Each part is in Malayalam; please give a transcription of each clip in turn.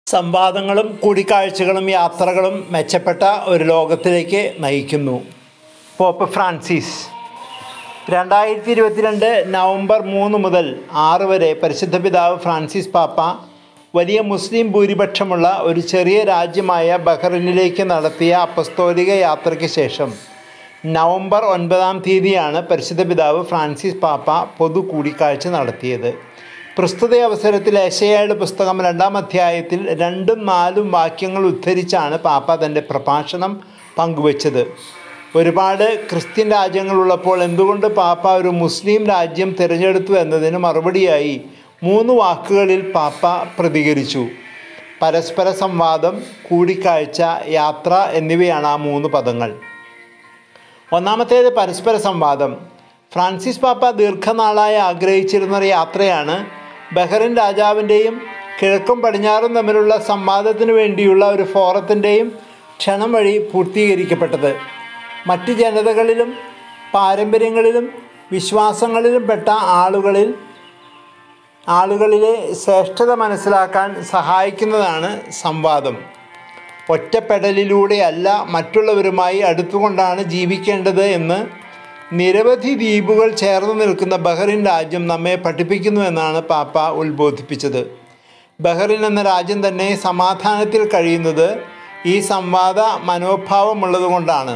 സംവാദങ്ങളും കൂടിക്കാഴ്ചകളും യാത്രകളും മെച്ചപ്പെട്ട ഒരു ലോകത്തിലേക്ക് നയിക്കുന്നു പോപ്പ് ഫ്രാൻസിസ് രണ്ടായിരത്തി ഇരുപത്തിരണ്ട് നവംബർ മൂന്ന് മുതൽ ആറ് വരെ പരിശുദ്ധ പിതാവ് ഫ്രാൻസിസ് പാപ്പ വലിയ മുസ്ലിം ഭൂരിപക്ഷമുള്ള ഒരു ചെറിയ രാജ്യമായ ബഹ്റിനിലേക്ക് നടത്തിയ അപ്പസ്തോലിക യാത്രയ്ക്ക് ശേഷം നവംബർ ഒൻപതാം തീയതിയാണ് പരിശുദ്ധ പിതാവ് ഫ്രാൻസിസ് പാപ്പ പൊതു കൂടിക്കാഴ്ച നടത്തിയത് പ്രസ്തുത അവസരത്തിൽ ഏശയായുടെ പുസ്തകം രണ്ടാം അധ്യായത്തിൽ രണ്ടും നാലും വാക്യങ്ങൾ ഉദ്ധരിച്ചാണ് പാപ്പ തൻ്റെ പ്രഭാഷണം പങ്കുവച്ചത് ഒരുപാട് ക്രിസ്ത്യൻ രാജ്യങ്ങളുള്ളപ്പോൾ എന്തുകൊണ്ട് പാപ്പ ഒരു മുസ്ലിം രാജ്യം തിരഞ്ഞെടുത്തു എന്നതിന് മറുപടിയായി മൂന്ന് വാക്കുകളിൽ പാപ്പ പ്രതികരിച്ചു പരസ്പര സംവാദം കൂടിക്കാഴ്ച യാത്ര എന്നിവയാണ് ആ മൂന്ന് പദങ്ങൾ ഒന്നാമത്തേത് പരസ്പര സംവാദം ഫ്രാൻസിസ് പാപ്പ ദീർഘനാളായി ആഗ്രഹിച്ചിരുന്ന ഒരു യാത്രയാണ് ബഹ്റിൻ രാജാവിൻ്റെയും കിഴക്കും പടിഞ്ഞാറും തമ്മിലുള്ള സംവാദത്തിന് വേണ്ടിയുള്ള ഒരു ഫോറത്തിൻ്റെയും ക്ഷണം വഴി പൂർത്തീകരിക്കപ്പെട്ടത് മറ്റ് ജനതകളിലും പാരമ്പര്യങ്ങളിലും വിശ്വാസങ്ങളിലും പെട്ട ആളുകളിൽ ആളുകളിലെ ശ്രേഷ്ഠത മനസ്സിലാക്കാൻ സഹായിക്കുന്നതാണ് സംവാദം ഒറ്റപ്പെടലിലൂടെയല്ല മറ്റുള്ളവരുമായി അടുത്തുകൊണ്ടാണ് ജീവിക്കേണ്ടത് എന്ന് നിരവധി ദ്വീപുകൾ ചേർന്ന് നിൽക്കുന്ന ബഹ്റിൻ രാജ്യം നമ്മെ പഠിപ്പിക്കുന്നു എന്നാണ് പാപ്പ ഉത്ബോധിപ്പിച്ചത് ബഹ്റിൻ എന്ന രാജ്യം തന്നെ സമാധാനത്തിൽ കഴിയുന്നത് ഈ സംവാദ മനോഭാവമുള്ളതുകൊണ്ടാണ്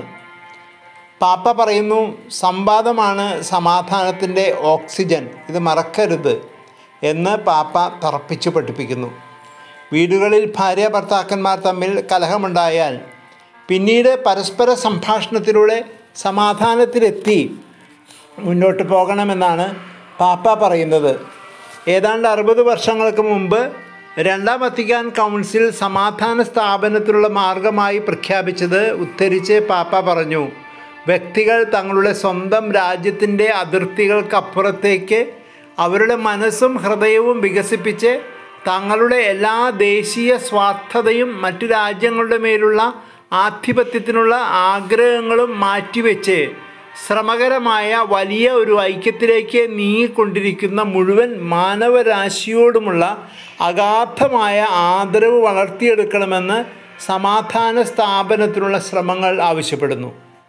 പാപ്പ പറയുന്നു സംവാദമാണ് സമാധാനത്തിൻ്റെ ഓക്സിജൻ ഇത് മറക്കരുത് എന്ന് പാപ്പ തറപ്പിച്ചു പഠിപ്പിക്കുന്നു വീടുകളിൽ ഭാര്യ ഭർത്താക്കന്മാർ തമ്മിൽ കലഹമുണ്ടായാൽ പിന്നീട് പരസ്പര സംഭാഷണത്തിലൂടെ സമാധാനത്തിലെത്തി മുന്നോട്ട് പോകണമെന്നാണ് പാപ്പ പറയുന്നത് ഏതാണ്ട് അറുപത് വർഷങ്ങൾക്ക് മുമ്പ് രണ്ടാം വത്തിക്കാൻ കൗൺസിൽ സമാധാന സ്ഥാപനത്തിനുള്ള മാർഗമായി പ്രഖ്യാപിച്ചത് ഉദ്ധരിച്ച് പാപ്പ പറഞ്ഞു വ്യക്തികൾ തങ്ങളുടെ സ്വന്തം രാജ്യത്തിൻ്റെ അതിർത്തികൾക്കപ്പുറത്തേക്ക് അവരുടെ മനസ്സും ഹൃദയവും വികസിപ്പിച്ച് തങ്ങളുടെ എല്ലാ ദേശീയ സ്വാർത്ഥതയും മറ്റു രാജ്യങ്ങളുടെ മേലുള്ള ആധിപത്യത്തിനുള്ള ആഗ്രഹങ്ങളും മാറ്റിവെച്ച് ശ്രമകരമായ വലിയ ഒരു ഐക്യത്തിലേക്ക് നീങ്ങിക്കൊണ്ടിരിക്കുന്ന മുഴുവൻ മാനവരാശിയോടുമുള്ള അഗാധമായ ആദരവ് വളർത്തിയെടുക്കണമെന്ന് സമാധാന സ്ഥാപനത്തിനുള്ള ശ്രമങ്ങൾ ആവശ്യപ്പെടുന്നു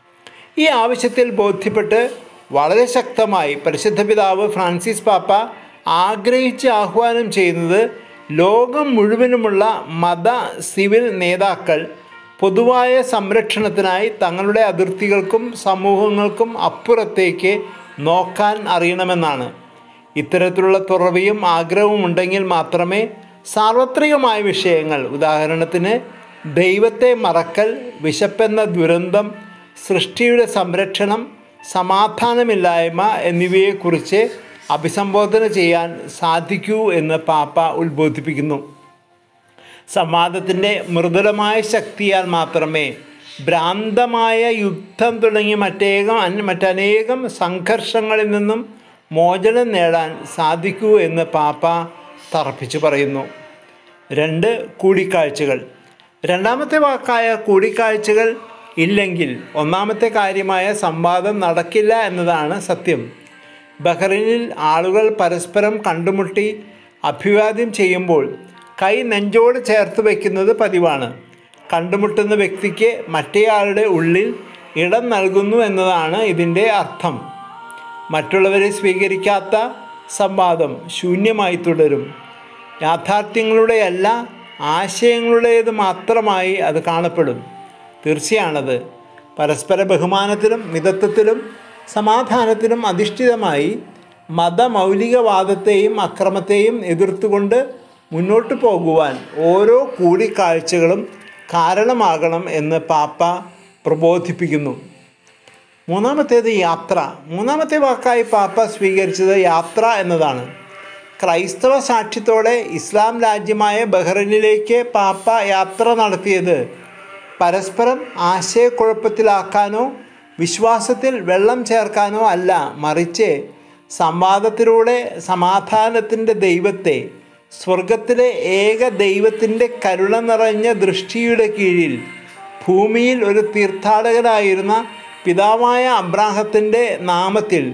ഈ ആവശ്യത്തിൽ ബോധ്യപ്പെട്ട് വളരെ ശക്തമായി പരിശുദ്ധ പിതാവ് ഫ്രാൻസിസ് പാപ്പ ആഗ്രഹിച്ച് ആഹ്വാനം ചെയ്യുന്നത് ലോകം മുഴുവനുമുള്ള മത സിവിൽ നേതാക്കൾ പൊതുവായ സംരക്ഷണത്തിനായി തങ്ങളുടെ അതിർത്തികൾക്കും സമൂഹങ്ങൾക്കും അപ്പുറത്തേക്ക് നോക്കാൻ അറിയണമെന്നാണ് ഇത്തരത്തിലുള്ള തുറവിയും ആഗ്രഹവും ഉണ്ടെങ്കിൽ മാത്രമേ സാർവത്രികമായ വിഷയങ്ങൾ ഉദാഹരണത്തിന് ദൈവത്തെ മറക്കൽ വിശപ്പെന്ന ദുരന്തം സൃഷ്ടിയുടെ സംരക്ഷണം സമാധാനമില്ലായ്മ എന്നിവയെക്കുറിച്ച് അഭിസംബോധന ചെയ്യാൻ സാധിക്കൂ എന്ന് പാപ്പ ഉത്ബോധിപ്പിക്കുന്നു സംവാദത്തിൻ്റെ മൃദുലമായ ശക്തിയാൽ മാത്രമേ ഭ്രാന്തമായ യുദ്ധം തുടങ്ങി മറ്റേകം അന് മറ്റനേകം സംഘർഷങ്ങളിൽ നിന്നും മോചനം നേടാൻ സാധിക്കൂ എന്ന് പാപ്പ തറപ്പിച്ചു പറയുന്നു രണ്ട് കൂടിക്കാഴ്ചകൾ രണ്ടാമത്തെ വാക്കായ കൂടിക്കാഴ്ചകൾ ഇല്ലെങ്കിൽ ഒന്നാമത്തെ കാര്യമായ സംവാദം നടക്കില്ല എന്നതാണ് സത്യം ബഹ്റിനിൽ ആളുകൾ പരസ്പരം കണ്ടുമുട്ടി അഭിവാദ്യം ചെയ്യുമ്പോൾ കൈ നെഞ്ചോട് ചേർത്ത് വയ്ക്കുന്നത് പതിവാണ് കണ്ടുമുട്ടുന്ന വ്യക്തിക്ക് മറ്റേയാളുടെ ഉള്ളിൽ ഇടം നൽകുന്നു എന്നതാണ് ഇതിൻ്റെ അർത്ഥം മറ്റുള്ളവരെ സ്വീകരിക്കാത്ത സംവാദം ശൂന്യമായി തുടരും യാഥാർത്ഥ്യങ്ങളുടെയല്ല ആശയങ്ങളുടേത് മാത്രമായി അത് കാണപ്പെടും തീർച്ചയാണത് പരസ്പര ബഹുമാനത്തിലും മിതത്വത്തിലും സമാധാനത്തിലും അധിഷ്ഠിതമായി മതമൗലികവാദത്തെയും അക്രമത്തെയും എതിർത്തുകൊണ്ട് മുന്നോട്ട് പോകുവാൻ ഓരോ കൂടിക്കാഴ്ചകളും കാരണമാകണം എന്ന് പാപ്പ പ്രബോധിപ്പിക്കുന്നു മൂന്നാമത്തേത് യാത്ര മൂന്നാമത്തെ വാക്കായി പാപ്പ സ്വീകരിച്ചത് യാത്ര എന്നതാണ് ക്രൈസ്തവ സാക്ഷ്യത്തോടെ ഇസ്ലാം രാജ്യമായ ബഹ്റിനിലേക്ക് പാപ്പ യാത്ര നടത്തിയത് പരസ്പരം ആശയക്കുഴപ്പത്തിലാക്കാനോ വിശ്വാസത്തിൽ വെള്ളം ചേർക്കാനോ അല്ല മറിച്ച് സംവാദത്തിലൂടെ സമാധാനത്തിൻ്റെ ദൈവത്തെ സ്വർഗത്തിലെ ഏക ദൈവത്തിൻ്റെ കരുണ നിറഞ്ഞ ദൃഷ്ടിയുടെ കീഴിൽ ഭൂമിയിൽ ഒരു തീർത്ഥാടകനായിരുന്ന പിതാവായ അബ്രാഹത്തിൻ്റെ നാമത്തിൽ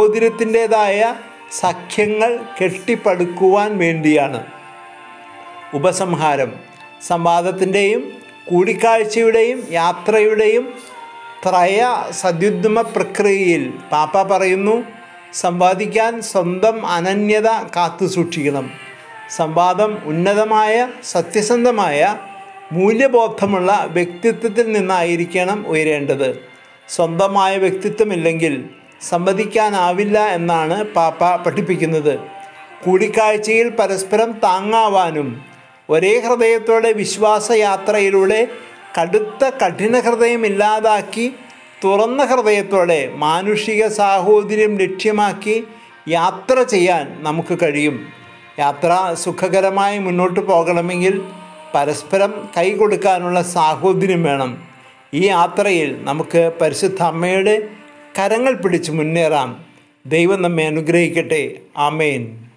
സാഹോദര്യത്തിൻ്റെതായ സഖ്യങ്ങൾ കെട്ടിപ്പടുക്കുവാൻ വേണ്ടിയാണ് ഉപസംഹാരം സംവാദത്തിൻ്റെയും കൂടിക്കാഴ്ചയുടെയും യാത്രയുടെയും ത്രയ സദ്യുദ്യമ പ്രക്രിയയിൽ പാപ്പ പറയുന്നു സംവാദിക്കാൻ സ്വന്തം അനന്യത കാത്തു സൂക്ഷിക്കണം സംവാദം ഉന്നതമായ സത്യസന്ധമായ മൂല്യബോധമുള്ള വ്യക്തിത്വത്തിൽ നിന്നായിരിക്കണം ഉയരേണ്ടത് സ്വന്തമായ വ്യക്തിത്വമില്ലെങ്കിൽ സംവദിക്കാനാവില്ല എന്നാണ് പാപ്പ പഠിപ്പിക്കുന്നത് കൂടിക്കാഴ്ചയിൽ പരസ്പരം താങ്ങാവാനും ഒരേ ഹൃദയത്തോടെ വിശ്വാസയാത്രയിലൂടെ കടുത്ത കഠിന ഹൃദയമില്ലാതാക്കി തുറന്ന ഹൃദയത്തോടെ മാനുഷിക സാഹോദര്യം ലക്ഷ്യമാക്കി യാത്ര ചെയ്യാൻ നമുക്ക് കഴിയും യാത്ര സുഖകരമായി മുന്നോട്ട് പോകണമെങ്കിൽ പരസ്പരം കൈ കൊടുക്കാനുള്ള സാഹോദര്യം വേണം ഈ യാത്രയിൽ നമുക്ക് പരിശുദ്ധ അമ്മയുടെ കരങ്ങൾ പിടിച്ച് മുന്നേറാം ദൈവം നമ്മെ അനുഗ്രഹിക്കട്ടെ ആമേൻ